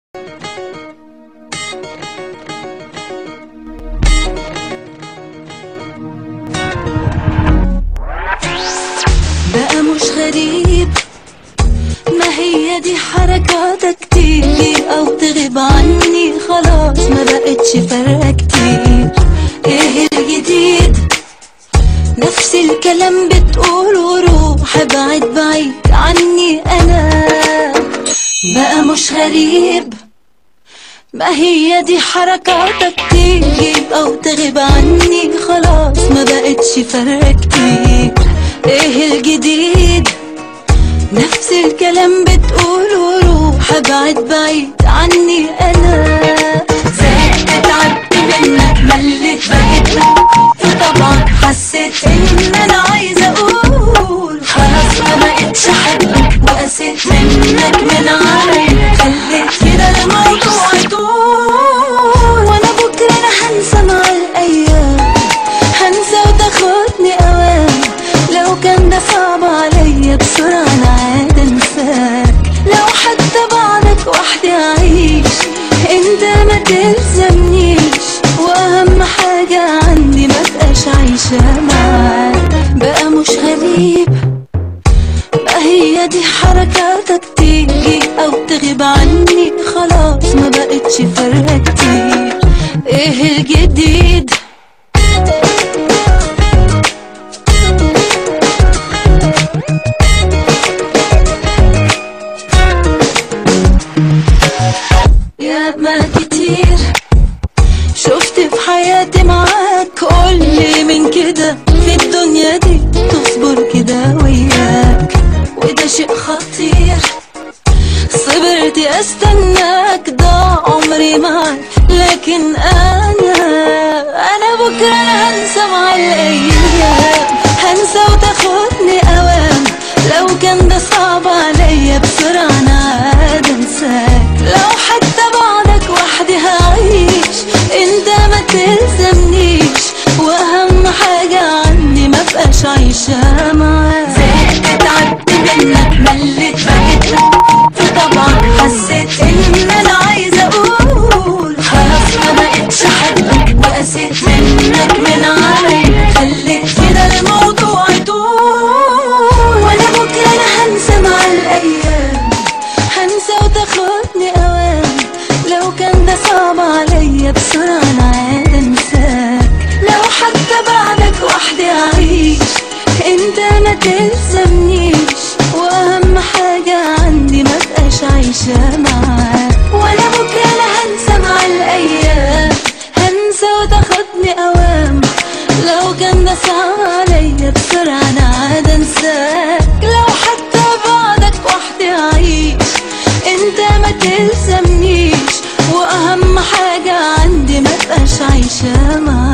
بقى مش غريب ما هي دي حركاتك تيجي او تغيب عني خلاص ما بقتش فارقة كتير ايه الجديد نفس الكلام بتقوله روح ابعد بعيد عني انا بقى مش غريب ما هي دي حركاتك تيجي او تغيب عني خلاص ما بقتش فارقة كتير ايه الجديد نفس الكلام بتقوله روح ابعد بعيد عني انا زهقت تعبت منك مليت بقيت فطبعا حسيت ان انا عايزه اقول خلاص ما بقتش احبك وقسيت منك من عاري خليت كده الموضوع يطول وانا بكره انا هنسى مع الايام هنسى وتاخدني اوام لو كان ده صعب عليا بسرعة انا عاد انساك لو حتى بعدك وحدي اعيش انت ما تلزمنيش واهم حاجة عندي ما بقاش عايشة معاك بقى مش غريب ما هي دي حركاتك تيجي او تغيب عني خلاص ما بقتش فارقة كتير ايه الجديد يا ما كتير شفت في حياتي معاك قولي من كده في الدنيا دي تصبر كده وياك وده شيء خطير صبرت استناك ضاع عمري معاك لكن انا انا بكره أنا هنسى مع الايام هنسى وتاخدني اوام لو كان ده صعب عليا بسرعه انا عاد انساك لو حتى بعدك وحدي هعيش انت ما تلزمنيش واهم حاجه عندي ما بقاش عايشه معاك زهقت تعبت منك مليت بقيت فطبعا حسيت ان انا عايزه اقول خلاص ما بقتش احبك وقسيت منك من عاري خليت كده الموضوع يطول وانا بكره انا هنسى مع الايام هنسى وتاخدني اوام لو كان ده صعب عليا بسرعه انا عاد انساك لو حتى بعدك وحدي اعيش انت ما تلزمنيش واهم حاجه عندي ما بقاش عايشه معاك وانا بكره انا هنسى مع الايام هنسى وتاخدني اوام لو كان ده صعب عليا بسرعه انا عاد انساك لو حتى بعدك وحدي اعيش انت ما تلزمنيش واهم حاجه عندي ما بقاش عايشه معاك